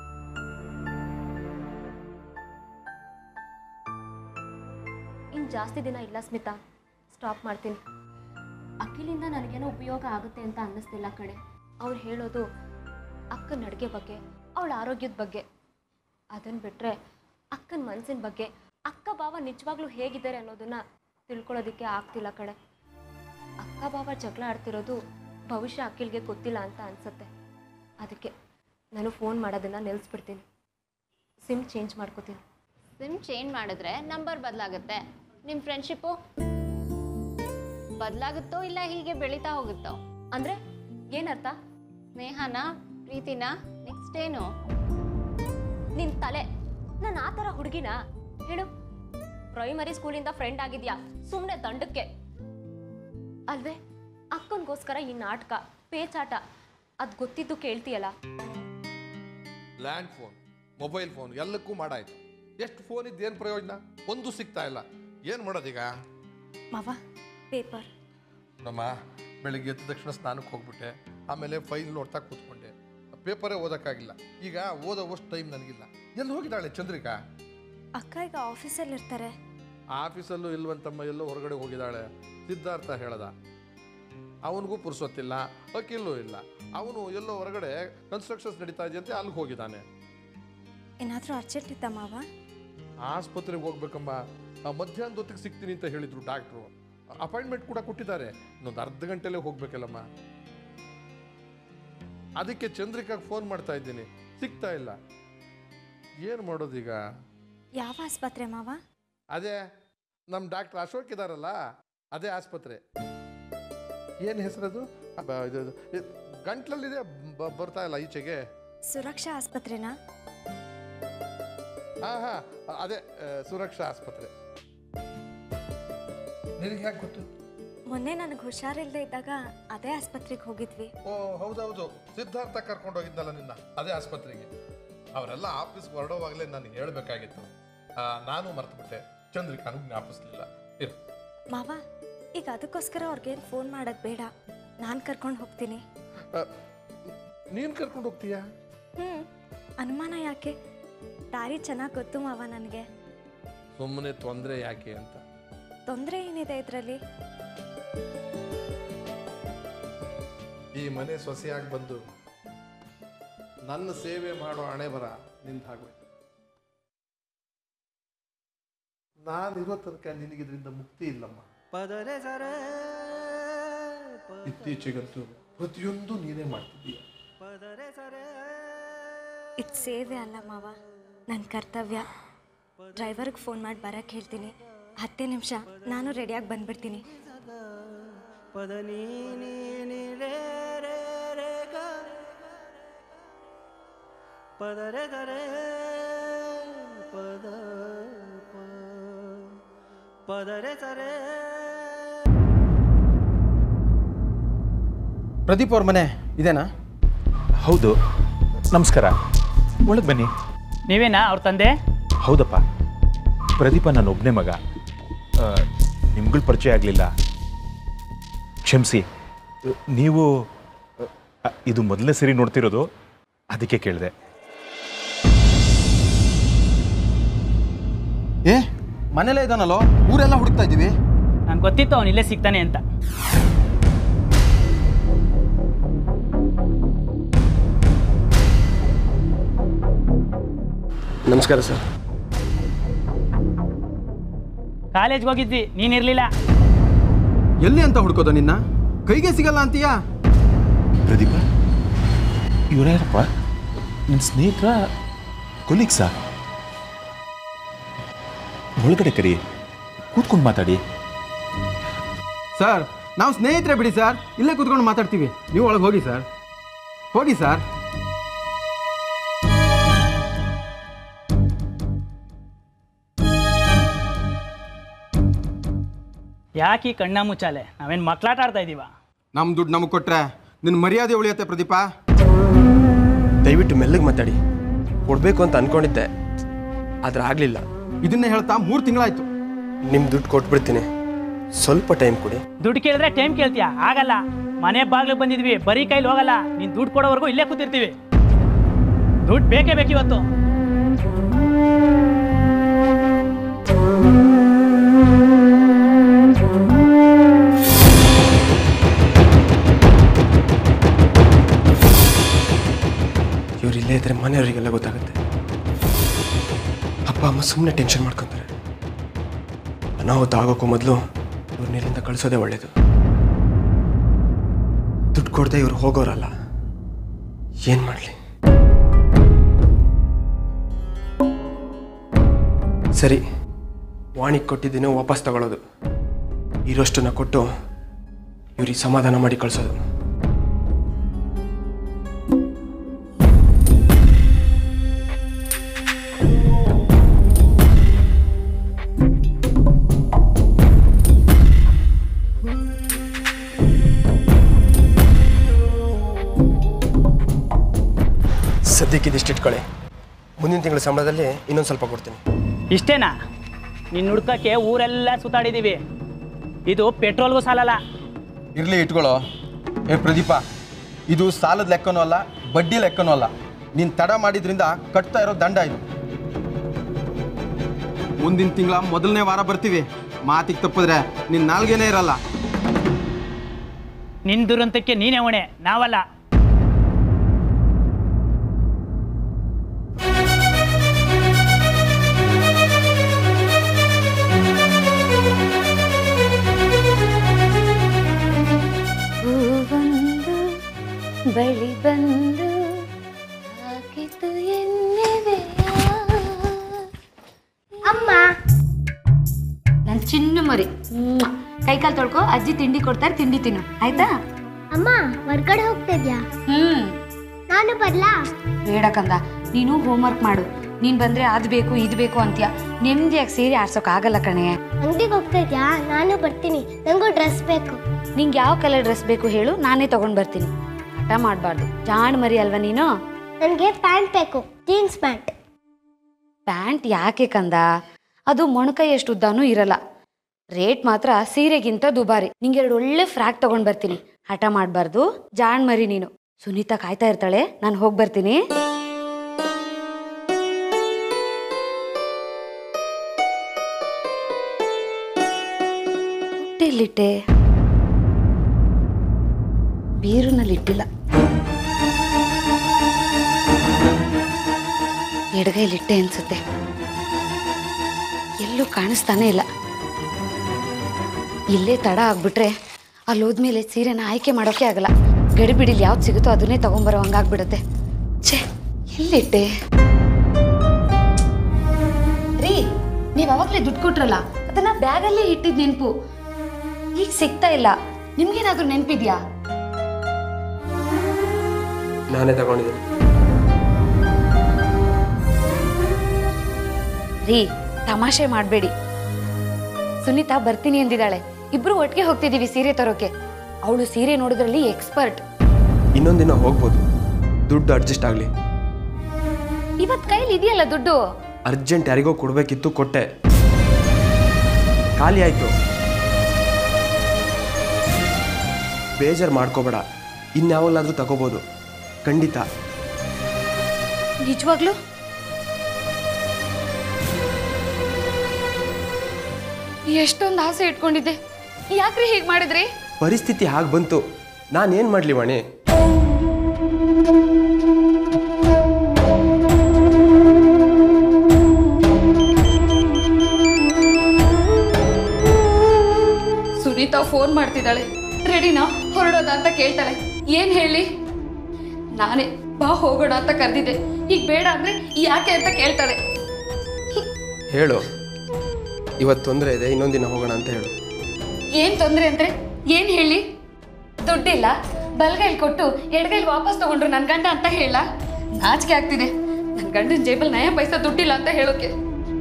ಇನ್ನು ಜಾಸ್ತಿ ದಿನ ಇಲ್ಲ ಸ್ಮಿತಾ ಸ್ಟಾಪ್ ಮಾಡ್ತೀನಿ ಅಖಿಲಿಂದ ನನಗೇನೋ ಉಪಯೋಗ ಆಗುತ್ತೆ ಅಂತ ಅನ್ನಿಸ್ತಿಲ್ಲ ಕಣೆ ಅವ್ರು ಹೇಳೋದು ಅಕ್ಕನ ಅಡುಗೆ ಬಗ್ಗೆ ಅವಳ ಆರೋಗ್ಯದ ಬಗ್ಗೆ ಅದನ್ನು ಬಿಟ್ಟರೆ ಅಕ್ಕನ ಮನಸ್ಸಿನ ಬಗ್ಗೆ ಅಕ್ಕ ಭಾವ ನಿಜವಾಗ್ಲೂ ಹೇಗಿದ್ದಾರೆ ಅನ್ನೋದನ್ನ ತಿಳ್ಕೊಳ್ಳೋದಕ್ಕೆ ಆಗ್ತಿಲ್ಲ ಕಣೆ ಅಕ್ಕ ಭಾವ ಜಗಳ ಆಡ್ತಿರೋದು ಭವಿಷ್ಯ ಅಖಿಲ್ಗೆ ಗೊತ್ತಿಲ್ಲ ಅಂತ ಅನ್ಸುತ್ತೆ ಅದಕ್ಕೆ ನಾನು ಫೋನ್ ಮಾಡೋದನ್ನು ನಿಲ್ಲಿಸ್ಬಿಡ್ತೀನಿ ಸಿಮ್ ಚೇಂಜ್ ಮಾಡ್ಕೋತೀನಿ ಸಿಮ್ ಚೇಂಜ್ ಮಾಡಿದ್ರೆ ನಂಬರ್ ಬದಲಾಗುತ್ತೆ ನಿಮ್ಮ ಫ್ರೆಂಡ್ಶಿಪ್ಪು ಬದಲಾಗುತ್ತೋ ಇಲ್ಲ ಹೀಗೆ ಬೆಳೀತಾ ಹೋಗುತ್ತೋ ಅಂದರೆ ಏನರ್ಥ ಸ್ನೇಹನ ಪ್ರೀತಿನ ನೆಕ್ಸ್ಟ್ ಏನು ನಿನ್ ತಲೆ ನಾನು ಆ ಥರ ಹುಡುಗಿನ ಹೇಳು ಪ್ರೈಮರಿ ಸ್ಕೂಲಿಂದ ಫ್ರೆಂಡ್ ಆಗಿದ್ಯಾ ಸುಮ್ಮನೆ ದಂಡಕ್ಕೆ ಅಲ್ವೇ ಅಕ್ಕನಿಗೋಸ್ಕರ ಈ ನಾಟಕ ಪೇಚಾಟ ಅದು ಗೊತ್ತಿದ್ದು ಕೇಳ್ತೀಯಲ್ಲ ಲ್ಯಾಂಡ್ ಫೋನ್ ಮೊಬೈಲ್ ಫೋನ್ ಎಲ್ಲಕ್ಕೂ ಮಾಡಾಯ್ತು ಎಷ್ಟು ಫೋನ್ ಇದ್ದು ಏನು ಪ್ರಯೋಜನ ಒಂದು ಸಿಗ್ತಾ ಇಲ್ಲ ಏನು ಮಾಡೋದೀಗ ಮಾವ ಪೇಪರ್ ನಮ್ಮ ಬೆಳಿಗ್ಗೆ ಎದ್ದ ತಕ್ಷಣ ಸ್ನಾನಕ್ಕೆ ಹೋಗ್ಬಿಟ್ಟೆ ಆಮೇಲೆ ಫೈಲ್ ನೋಡ್ತಾ ಕೂತ್ಕೊಂಡೆ ಪೇಪರೇ ಓದೋಕ್ಕಾಗಿಲ್ಲ ಈಗ ಓದೋವಷ್ಟು ಟೈಮ್ ನನಗಿಲ್ಲ ಎಲ್ಲಿ ಹೋಗಿದ್ದಾಳೆ ಚಂದ್ರಿಕಾ ಅಕ್ಕ ಈಗ ಆಫೀಸಲ್ಲಿ ಇರ್ತಾರೆ ಆಫೀಸಲ್ಲೂ ಇಲ್ವಂತಮ್ಮ ಎಲ್ಲೋ ಹೊರಗಡೆ ಹೋಗಿದ್ದಾಳೆ ಸಿದ್ಧಾರ್ಥ ಹೇಳ್ದ ಅವನಿಗೂ ಪುರ್ಸೊತ್ತಿಲ್ಲ ಅಕ್ಕಿಲ್ಲೂ ಇಲ್ಲ ಅವನು ಎಲ್ಲೋ ಹೊರಗಡೆ ಕನ್ಸ್ಟ್ರಕ್ಷನ್ಸ್ ನಡೀತಾ ಇದೆಯಂತೆ ಅಲ್ಲಿಗೆ ಹೋಗಿದ್ದಾನೆ ಏನಾದರೂ ಅರ್ಜೆಂಟ್ ಇತ್ತ ಮಾವ ಆಸ್ಪತ್ರೆಗೆ ಹೋಗ್ಬೇಕಮ್ಮ ಆ, ಮಧ್ಯಾಹ್ನದ ಹೊತ್ತಿಗೆ ಸಿಗ್ತೀನಿ ಅಂತ ಹೇಳಿದ್ರು ಡಾಕ್ಟ್ರು ಅಪಾಯಿಂಟ್ಮೆಂಟ್ ಕೂಡ ಕೊಟ್ಟಿದ್ದಾರೆ ಇನ್ನೊಂದು ಅರ್ಧ ಗಂಟೆಲೇ ಹೋಗ್ಬೇಕಲ್ಲಮ್ಮ ಅದಕ್ಕೆ ಚಂದ್ರಿಕಾಗೆ ಫೋನ್ ಮಾಡ್ತಾ ಇದ್ದೀನಿ ಸಿಗ್ತಾ ಇಲ್ಲ ಏನು ಮಾಡೋದೀಗ ಯಾವ ಆಸ್ಪತ್ರೆ ಮಾವ ಅದೇ ನಮ್ಮ ಡಾಕ್ಟರ್ ಅಶೋಕ್ ಇದಾರಲ್ಲ ಅದೇ ಆಸ್ಪತ್ರೆ ಏನು ಹೆಸರದು ಅಬ್ಬ, ಇದು ಇದು- ಇದು ಗಂಟ್ಲಲ್ಲಿದೆ ಬ- ಬರ್ತಾ ಇಲ್ಲ ಈಚೆಗೆ ಸುರಕ್ಷಾ ಆಸ್ಪತ್ರೆನಾ ಹಾ ಹಾ ಅದೇ ಆ, ಸುರಕ್ಷಾ ಆಸ್ಪತ್ರೆ ನಿನಗೆ ಯಾಕೆ ಗೊತ್ತು ಮೊನ್ನೆ ನನಗೆ ಹುಷಾರಿಲ್ಲದೆ ಇದ್ದಾಗ ಅದೇ ಆಸ್ಪತ್ರೆಗೆ ಹೋಗಿದ್ವಿ ಓ ಹೌದೌದು ಸಿದ್ಧಾರ್ಥ ಕರ್ಕೊಂಡು ಹೋಗಿದ್ನಲ್ಲ ನಿನ್ನ ಅದೇ ಆಸ್ಪತ್ರೆಗೆ ಅವರೆಲ್ಲ ಆಫೀಸ್ಗೆ ಹೊರಡೋವಾಗಲೇ ನನಗೆ ಹೇಳಬೇಕಾಗಿತ್ತು ನಾನು ಮರ್ತುಬಿಟ್ಟೆ ಚಂದ್ರಿಕಾನು ಜ್ಞಾಪಿಸ್ಲಿಲ್ಲ ಇರು ಮಾವ ಈಗ ಅದಕ್ಕೋಸ್ಕರ ಅವ್ರಿಗೇನು ಫೋನ್ ಮಾಡೋದು ಬೇಡ ನಾನು ಕರ್ಕೊಂಡು ಹೋಗ್ತೀನಿ ನೀನು ಕರ್ಕೊಂಡು ಹೋಗ್ತೀಯಾ ಹ್ಞೂ ಅನುಮಾನ ಯಾಕೆ ದಾರಿ ಚೆನ್ನಾಗಿ ಗೊತ್ತು ಮಾವ ನನಗೆ ಸುಮ್ಮನೆ ತೊಂದರೆ ಯಾಕೆ ಅಂತ ತೊಂದರೆ ಏನಿದೆ ಇದರಲ್ಲಿ ಈ ಮನೆ ಸೊಸೆಯಾಗಿ ಬಂದು ನನ್ನ ಸೇವೆ ಮಾಡೋ ಹಣೆ ಬರ ನಿಂತಾಗ್ಬೇಕು ನಾನಿರೋ ತನಕ ನಿನಗಿದ್ರಿಂದ ಮುಕ್ತಿ ಇಲ್ಲಮ್ಮ ಇತ್ತೀಚೆಗಂತೂ ಪ್ರತಿಯೊಂದು ನೀನೇ ಮಾಡ್ತಿದ್ದೀಯ ಇದು ಸೇವೆ ಅಲ್ಲ ಮಾವ ನನ್ನ ಕರ್ತವ್ಯ ಡ್ರೈವರ್ಗೆ ಫೋನ್ ಮಾಡಿ ಬರೋಕ್ಕೆ ಹೇಳ್ತೀನಿ ಹತ್ತೇ ನಿಮಿಷ ನಾನು ರೆಡಿಯಾಗಿ ಬಂದ್ಬಿಡ್ತೀನಿ ಪ್ರದೀಪ್ ಅವ್ರ ಮನೆ ಇದೇನಾ ಹೌದು ನಮಸ್ಕಾರ ಒಳಗೆ ಬನ್ನಿ ನೀವೇನಾ ಅವ್ರ ತಂದೆ ಹೌದಪ್ಪ ಪ್ರದೀಪ ನನ್ನ ಒಬ್ಬನೇ ಮಗ ನಿಮ್ಗಳ ಪರಿಚಯ ಆಗಲಿಲ್ಲ ಕ್ಷಮಿಸಿ ನೀವು ಅ, ಇದು ಮೊದಲನೇ ಸರಿ ನೋಡ್ತಿರೋದು ಅದಕ್ಕೆ ಕೇಳಿದೆ ಏ ಮನೇಲೇ ಇದ್ದಾನಲ್ಲೋ ಊರೆಲ್ಲ ಹುಡುಕ್ತಾ ಇದ್ದೀವಿ ನಂಗೆ ಗೊತ್ತಿತ್ತು ಅವ್ನು ಇಲ್ಲೇ ಸಿಗ್ತಾನೆ ಅಂತ ನಮಸ್ಕಾರ ಸರ್ ಕಾಲೇಜ್ಗೆ ಹೋಗಿದ್ವಿ ನೀನಿರಲಿಲ್ಲ ಎಲ್ಲಿ ಅಂತ ಹುಡ್ಕೋದು ನಿನ್ನ ಕೈಗೆ ಸಿಗಲ್ಲ ಅಂತೀಯಾ ಪ್ರದೀಪ ಇವರ್ಯಾರಪ್ಪ ನಿಮ್ಮ ಸ್ನೇಹಿತರ ಕೊಲೀಗ್ಸಾ ಒಳಗಡೆ ಕರಿ ಕೂತ್ಕೊಂಡು ಮಾತಾಡಿ ಸರ್ ನಾವು ಸ್ನೇಹಿತರೆ ಬಿಡಿ ಸರ್ ಇಲ್ಲೇ ಕೂತ್ಕೊಂಡು ಮಾತಾಡ್ತೀವಿ ನೀವು ಒಳಗೆ ಹೋಗಿ ಸರ್ ಹೋಗಿ ಸರ್ ಯಾಕೆ ಈ ಕಣ್ಣ ಮುಚ್ಚಾಲೆ ನಾವೇನು ಮಕ್ಕಳಾಟ ಆಡ್ತಾ ಇದ್ದೀವ ನಮ್ಮ ದುಡ್ಡು ನಮಗೆ ಕೊಟ್ರೆ ನಿನ್ನ ಮರ್ಯಾದೆ ಉಳಿಯುತ್ತೆ ಪ್ರದೀಪ ದಯವಿಟ್ಟು ಮೆಲ್ಲಗೆ ಮಾತಾಡಿ ಕೊಡಬೇಕು ಅಂತ ಅನ್ಕೊಂಡಿದ್ದೆ ಆದ್ರೆ ಆಗಲಿಲ್ಲ ಇದನ್ನೇ ಹೇಳ್ತಾ ಮೂರು ತಿಂಗಳಾಯ್ತು ನಿಮ್ಮ ದುಡ್ಡು ಕೊಟ್ಬಿಡ್ತೀನಿ ಸ್ವಲ್ಪ ಟೈಮ್ ಕೊಡಿ ದುಡ್ಡು ಕೇಳಿದ್ರೆ ಟೈಮ್ ಕೇಳ್ತೀಯ ಆಗಲ್ಲ ಮನೆ ಬಾಗ್ಲಿಗೆ ಬಂದಿದ್ವಿ ಬರೀ ಕೈಲಿ ಹೋಗಲ್ಲ ನೀನು ದುಡ್ಡು ಕೊಡೋವರೆಗೂ ಇಲ್ಲೇ ಕೂತಿರ್ತೀವಿ ದುಡ್ಡು ಬೇಕೇ ಬೇಕು ಇವತ್ತು ಇವ್ರು ಇಲ್ಲೇ ಇದ್ರೆ ಮನೆಯವರಿಗೆಲ್ಲ ಗೊತ್ತಾಗುತ್ತೆ ಅಪ್ಪ ಅಮ್ಮ ಸುಮ್ಮನೆ ಟೆನ್ಷನ್ ಮಾಡ್ಕೊತಾರೆ ಅನಾಹುತ ಆಗೋಕ್ಕೂ ಮೊದಲು ಇವ್ರನ್ನ ಇಲ್ಲಿಂದ ಕಳಿಸೋದೇ ಒಳ್ಳೇದು ದುಡ್ಡು ಕೊಡದೆ ಇವ್ರು ಹೋಗೋರಲ್ಲ ಏನು ಮಾಡಲಿ ಸರಿ ವಾಣಿಗೆ ಕೊಟ್ಟಿದ್ದೀನಿ ವಾಪಸ್ ತಗೊಳ್ಳೋದು ಇರೋಷ್ಟನ್ನ ಕೊಟ್ಟು ಇವ್ರಿಗೆ ಸಮಾಧಾನ ಮಾಡಿ ಕಳಿಸೋದು ಸದ್ಯಕ್ಕೆ ಇದಿಷ್ಟು ಇಟ್ಕೊಳ್ಳಿ ಮುಂದಿನ ತಿಂಗಳ ಸಂಬಳದಲ್ಲಿ ಇನ್ನೊಂದು ಸ್ವಲ್ಪ ಕೊಡ್ತೀನಿ ಇಷ್ಟೇನಾ ನಿನ್ನ ಹುಡ್ಕಕ್ಕೆ ಊರೆಲ್ಲ ಸುತ್ತಾಡಿದ್ದೀವಿ ಇದು ಪೆಟ್ರೋಲ್ಗೂ ಸಾಲಲ್ಲ ಇರಲಿ ಇಟ್ಕೊಳ್ಳೋ ಏ ಪ್ರದೀಪ ಇದು ಸಾಲದ ಲೆಕ್ಕನೂ ಅಲ್ಲ ಬಡ್ಡಿ ಲೆಕ್ಕನೂ ಅಲ್ಲ ನೀನು ತಡ ಮಾಡಿದ್ರಿಂದ ಕಟ್ತಾ ಇರೋ ದಂಡ ಇದು ಮುಂದಿನ ತಿಂಗಳ ಮೊದಲನೇ ವಾರ ಬರ್ತೀವಿ ಮಾತಿಗೆ ತಪ್ಪಿದ್ರೆ ನಿನ್ನ ನಾಲ್ಗೇನೇ ಇರಲ್ಲ ನಿನ್ನ ದುರಂತಕ್ಕೆ ನೀನೇ ಹೊಣೆ ನಾವಲ್ಲ ಹೂವೊಂದು ಬಳಿ ಬಂದು ಹಾಕಿತು ಎನ್ನುವೆಯ ಅಮ್ಮ ನನ್ನ ಚಿನ್ನ ಮರಿ ಕೈಕಾಲು ತೊಳ್ಕೊ ಅಜ್ಜಿ ತಿಂಡಿ ಕೊಡ್ತಾರೆ ತಿಂಡಿ ತಿನ್ನು ಆಯ್ತಾ ಅಮ್ಮ ಹೊರ್ಗಡೆ ಹೋಗ್ತಿದ್ಯಾ ಹ್ಮ್ ನಾನು ಬರ್ಲಾ ಬೇಡ ಕಂದ ನೀನು ಹೋಮ್ವರ್ಕ್ ಮಾಡು ನೀನ್ ಬಂದ್ರೆ ಅದ್ ಬೇಕು ಇದ್ ಬೇಕು ಅಂತ್ಯ ನೆಮ್ಮದಿಯಾಗಿ ಸೀರೆ ಆರ್ಸೋಕ್ ಆಗಲ್ಲ ಕಣೆ ಅಂಗಡಿಗೆ ಹೋಗ್ತಿದ್ಯಾ ನಾನು ಬರ್ತೀನಿ ನಂಗೂ ಡ್ರೆಸ್ ಬೇಕು ನಿಂಗೆ ಯಾವ ಕಲರ್ ಡ್ರೆಸ್ ಬೇಕು ಹೇಳು ನಾನೇ ತಗೊಂಡ್ ಬರ್ತೀನಿ ಹಠ ಮಾಡಬಾರ್ದು ಜಾಣ್ ಮರಿ ಅಲ್ವಾ ನೀನು ನನಗೆ ಪ್ಯಾಂಟ್ ಬೇಕು ಜೀನ್ಸ್ ಪ್ಯಾಂಟ್ ಪ್ಯಾಂಟ್ ಯಾಕೆ ಕಂದ ಅದು ಮೊಣಕೈ ಎಷ್ಟು ಉದ್ದಾನೂ ಇರಲ್ಲ ರೇಟ್ ಮಾತ್ರ ಸೀರೆಗಿಂತ ದುಬಾರಿ ನಿಂಗೆ ಎರಡು ಒಳ್ಳೆ ಫ್ರಾಕ್ ತಗೊಂಡ್ ಬರ್ತೀನಿ ಹಠ ಮಾಡಬಾರ್ದು ಜಾಣ್ ಮರಿ ನೀನು ಸುನೀತಾ ಕಾಯ್ತಾ ಇರ್ತಾಳೆ ನಾನು ಹೋಗಿ ಬರ್ತೀನಿ ಹೊಟ್ಟೆಲಿಟ್ಟೆ ಬೀರುನಲ್ಲಿ ಇಟ್ಟಿಲ್ಲ ಎಡಗೈಲಿಟ್ಟೆ ಅನ್ಸುತ್ತೆ ಎಲ್ಲೂ ಕಾಣಿಸ್ತಾನೆ ಇಲ್ಲ ಇಲ್ಲೇ ತಡ ಆಗ್ಬಿಟ್ರೆ ಅಲ್ಲಿ ಹೋದ್ಮೇಲೆ ಸೀರೆನ ಆಯ್ಕೆ ಮಾಡೋಕೆ ಆಗಲ್ಲ ಗಡಿಬಿಡಿಲಿ ಯಾವ್ದು ಸಿಗುತ್ತೋ ಅದನ್ನೇ ತಗೊಂಬರೋ ಹಂಗಾಗ್ಬಿಡುತ್ತೆ ಛೇ ಎಲ್ಲಿಟ್ಟೆ ರೀ ನೀವು ಅವಾಗಲೇ ದುಡ್ಡು ಕೊಟ್ರಲ್ಲ ಅದನ್ನ ಬ್ಯಾಗಲ್ಲೇ ಇಟ್ಟಿದ್ ನೆನಪು ಈಗ ಸಿಗ್ತಾ ಇಲ್ಲ ನಿಮ್ಗೇನಾದ್ರೂ ನೆನಪಿದ್ಯಾ ನಾನೇ ತಗೊಂಡಿದ್ದೀನಿ ರೀ ತಮಾಷೆ ಮಾಡಬೇಡಿ ಸುನೀತಾ ಬರ್ತೀನಿ ಎಂದಿದ್ದಾಳೆ ಇಬ್ರು ಒಟ್ಟಿಗೆ ಹೋಗ್ತಿದೀವಿ ಸೀರೆ ತರೋಕೆ ಅವಳು ಸೀರೆ ನೋಡೋದ್ರಲ್ಲಿ ಎಕ್ಸ್ಪರ್ಟ್ ಇನ್ನೊಂದಿನ ಹೋಗ್ಬೋದು ದುಡ್ಡು ಅಡ್ಜಸ್ಟ್ ಆಗಲಿ ಇವತ್ ಕೈಲಿ ಇದೆಯಲ್ಲ ದುಡ್ಡು ಅರ್ಜೆಂಟ್ ಯಾರಿಗೋ ಕೊಡಬೇಕಿತ್ತು ಕೊಟ್ಟೆ ಖಾಲಿ ಆಯಿತು ಬೇಜಾರು ಮಾಡ್ಕೋಬೇಡ ಇನ್ಯಾವಲ್ಲಾದರೂ ತಗೋಬೋದು ಖಂಡಿತ ನಿಜವಾಗ್ಲು ಎಷ್ಟೊಂದು ಆಸೆ ಇಟ್ಕೊಂಡಿದ್ದೆ ಯಾಕ್ರಿ ಹೀಗೆ ಮಾಡಿದ್ರಿ ಪರಿಸ್ಥಿತಿ ಹಾಗೆ ಬಂತು ನಾನೇನು ಮಾಡಲಿ ವಾಣಿ ಸ್ಮಿತಾ ಫೋನ್ ಮಾಡ್ತಿದ್ದಾಳೆ ರೆಡಿನಾ ಹೊರಡೋದ ಅಂತ ಕೇಳ್ತಾಳೆ ಏನ್ ಹೇಳಿ ನಾನೇ ಬಾ ಹೋಗೋಣ ಅಂತ ಕರೆದಿದ್ದೆ ಈಗ ಬೇಡ ಅಂದ್ರೆ ಯಾಕೆ ಅಂತ ಕೇಳ್ತಾಳೆ ಹೇಳು ಇವತ್ತು ತೊಂದರೆ ಇದೆ ಇನ್ನೊಂದು ದಿನ ಹೋಗೋಣ ಅಂತ ಹೇಳು ಏನ್ ತೊಂದ್ರೆ ಅಂದ್ರೆ ಏನ್ ಹೇಳಿ ದುಡ್ಡಿಲ್ಲ ಬಲ್ಗೈಲ್ ಕೊಟ್ಟು ಎಡಗೈಲ್ ವಾಪಸ್ ತಗೊಂಡ್ರು ನನ್ ಗಂಡ ಅಂತ ಹೇಳ ನಾಚಿಕೆ ಆಗ್ತಿದೆ ನನ್ ಗಂಡನ ಜೇಬಲ್ ನಯ ಪೈಸಾ ದುಡ್ಡಿಲ್ಲ ಅಂತ ಹೇಳೋಕೆ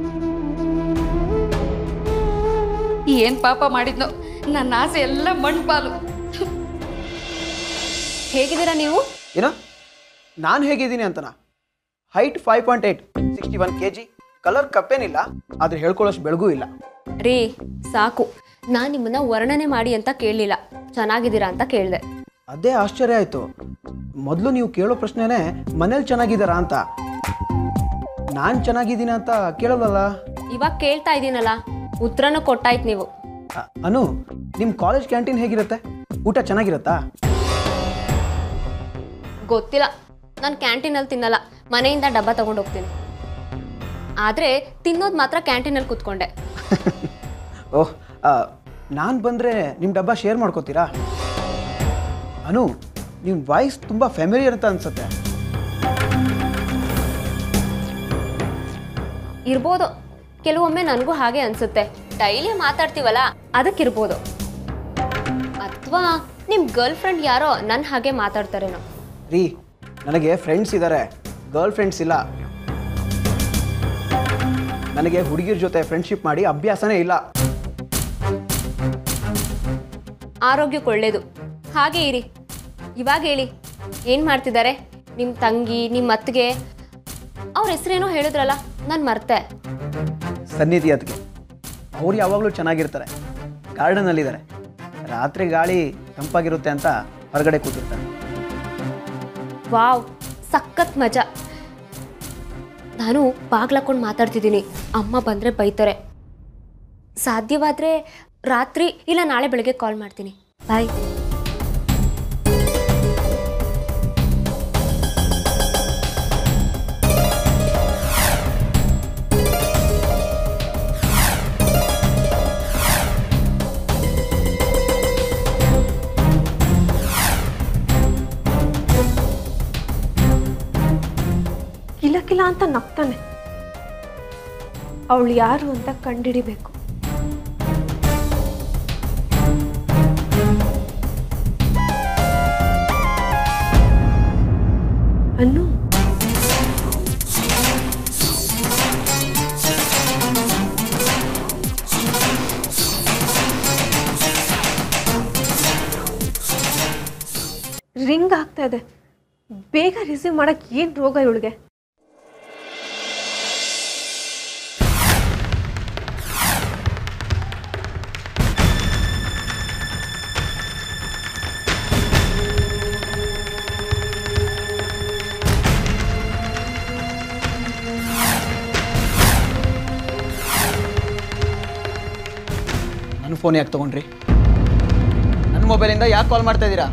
ಏನ್ ಪಾಪ ಮಾಡಿದ್ನೋ ನನ್ನ ಆಸೆ ಎಲ್ಲ ಮಣ್ಪಾಲು ಹೇಗಿದ್ದೀರಾ ನೀವು ಏನೋ ನಾನು ಹೇಗಿದ್ದೀನಿ ಅಂತನಾ height five point eight sixty one K G colour ಕಪ್ಪೇನಿಲ್ಲ ಆದರೆ ಹೇಳ್ಕೊಳ್ಳೋಷ್ಟು ಬೆಳಗೂ ಇಲ್ಲ ರೀ ಸಾಕು ನಾನು ನಿಮ್ಮನ್ನ ವರ್ಣನೆ ಮಾಡಿ ಅಂತ ಕೇಳಲಿಲ್ಲ ಚೆನ್ನಾಗಿದ್ದೀರಾ ಅಂತ ಕೇಳಿದೆ ಅದೇ ಆಶ್ಚರ್ಯ ಆಯಿತು ಮೊದಲು ನೀವು ಕೇಳೋ ಪ್ರಶ್ನೆನೇ ಮನೇಲಿ ಚೆನ್ನಾಗಿದ್ದಾರಾ ಅಂತ ನಾನು ಚೆನ್ನಾಗಿದ್ದೀನಿ ಅಂತ ಕೇಳೋದಲ್ಲ ಇವಾಗ ಕೇಳ್ತಾ ಇದ್ದೀನಲ್ಲ ಉತ್ತರನೂ ಕೊಟ್ಟಾಯ್ತು ನೀವು ಅ- ಅನು ನಿಮ್ಮ ಕಾಲೇಜ್ ಕ್ಯಾಂಟೀನ್ ಹೇಗಿರುತ್ತೆ ಊಟ ಚೆನ್ನಾಗಿರುತ್ತಾ ಗೊತ್ತಿಲ್ಲ ನಾನು ಕ್ಯಾಂಟೀನಲ್ಲಿ ತಿನ್ನಲ್ಲ ಮನೆಯಿಂದ ಡಬ್ಬ ತಗೊಂಡು ಹೋಗ್ತೀನಿ ಆದರೆ ತಿನ್ನೋದು ಮಾತ್ರ ಕ್ಯಾಂಟೀನಲ್ಲಿ ಕೂತ್ಕೊಂಡೆ ಓಹ್ ನಾನು ಬಂದರೆ ನಿಮ್ಮ ಡಬ್ಬ ಶೇರ್ ಮಾಡ್ಕೋತೀರಾ ಅನು ನಿಮ್ಮ ವಾಯ್ಸ್ ತುಂಬ ಫ್ಯಾಮಿಲಿಯರ್ ಅಂತ ಅನ್ಸುತ್ತೆ ಇರ್ಬೋದು ಕೆಲವೊಮ್ಮೆ ನನಗೂ ಹಾಗೆ ಅನ್ಸುತ್ತೆ ಡೈಲಿ ಮಾತಾಡ್ತೀವಲ್ಲ ಅದಕ್ಕಿರ್ಬೋದು ಅಥವಾ ನಿಮ್ಮ ಗರ್ಲ್ ಫ್ರೆಂಡ್ ಯಾರೋ ನನ್ನ ಹಾಗೆ ಮಾತಾಡ್ತಾರೇನೋ ರೀ ನನಗೆ ಫ್ರೆಂಡ್ಸ್ ಇದ್ದಾರೆ ಗರ್ಲ್ ಫ್ರೆಂಡ್ಸ್ ಇಲ್ಲ ನನಗೆ ಹುಡುಗಿರ ಜೊತೆ ಫ್ರೆಂಡ್ಶಿಪ್ ಮಾಡಿ ಅಭ್ಯಾಸನೇ ಇಲ್ಲ ಆರೋಗ್ಯಕ್ಕೆ ಒಳ್ಳೇದು ಹಾಗೆ ಇರಿ ಇವಾಗ ಹೇಳಿ ಏನು ಮಾಡ್ತಿದ್ದಾರೆ ನಿಮ್ಮ ತಂಗಿ ನಿಮ್ಮ ಅತ್ತಿಗೆ ಅವ್ರ ಹೆಸರೇನೋ ಹೇಳಿದ್ರಲ್ಲ ನಾನು ಮರ್ತೆ ಸನ್ನಿಧಿ ಅದಕ್ಕೆ ಅವ್ರು ಯಾವಾಗಲೂ ಚೆನ್ನಾಗಿರ್ತಾರೆ ಗಾರ್ಡನಲ್ಲಿದ್ದಾರೆ ರಾತ್ರಿ ಗಾಳಿ ತಂಪಾಗಿರುತ್ತೆ ಅಂತ ಹೊರಗಡೆ ಕೂತಿರ್ತಾರೆ ವಾವ್ ಸಖತ್ ಮಜಾ ನಾನು ಬಾಗ್ಲಾಕೊಂಡು ಮಾತಾಡ್ತಿದ್ದೀನಿ ಅಮ್ಮ ಬಂದರೆ ಬೈತಾರೆ ಸಾಧ್ಯವಾದರೆ ರಾತ್ರಿ ಇಲ್ಲ ನಾಳೆ ಬೆಳಗ್ಗೆ ಕಾಲ್ ಮಾಡ್ತೀನಿ ಬಾಯ್ ಕಿಲ ಕಿಲ ಅಂತ ನಗ್ತಾನೆ ಅವಳು ಯಾರು ಅಂತ ಕಂಡಿಡಿಬೇಕು ಅನ್ನು ರಿಂಗ್ ಆಗ್ತಾ ಇದೆ ಬೇಗ ರಿಸೀವ್ ಮಾಡಕ್ ಏನ್ ರೋಗ ಇವಳಿಗೆ ನನ್ನ ಫೋನ್ ಯಾಕೆ ತೊಗೊಂಡ್ರಿ ನನ್ನ ಮೊಬೈಲಿಂದ ಯಾಕೆ ಕಾಲ್ ಮಾಡ್ತಾ ಇದ್ದೀರಾ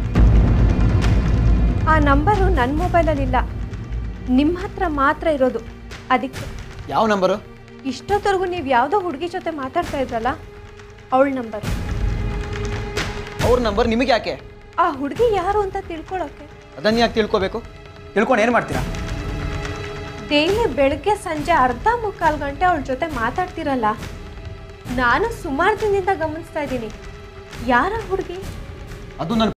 ಆ ನಂಬರು ನನ್ನ ಮೊಬೈಲಲ್ಲಿಲ್ಲ ನಿಮ್ಮ ಹತ್ರ ಮಾತ್ರ ಇರೋದು ಅದಕ್ಕೆ ಯಾವ ನಂಬರು ಇಷ್ಟೊತ್ತವರೆಗೂ ನೀವು ಯಾವುದೋ ಹುಡುಗಿ ಜೊತೆ ಮಾತಾಡ್ತಾ ಇದ್ರಲ್ಲ ಅವಳ ನಂಬರ್ ಅವ್ರ ನಂಬರ್ ನಿಮಗೆ ಯಾಕೆ ಆ ಹುಡುಗಿ ಯಾರು ಅಂತ ತಿಳ್ಕೊಳಕ್ಕೆ ಅದನ್ನು ಯಾಕೆ ತಿಳ್ಕೊಬೇಕು ತಿಳ್ಕೊಂಡು ಏನು ಮಾಡ್ತೀರಾ ಡೈಲಿ ಬೆಳಗ್ಗೆ ಸಂಜೆ ಅರ್ಧ ಮುಕ್ಕಾಲು ಗಂಟೆ ಅವಳ ಜೊತೆ ಮಾತಾಡ್ತಿರಲ್ಲ ನಾನು ಸುಮಾರು ದಿನದಿಂದ ಗಮನಿಸ್ತಾ ಇದ್ದೀನಿ ಯಾರ ಹುಡುಗಿ ಅದು ನನ್ನ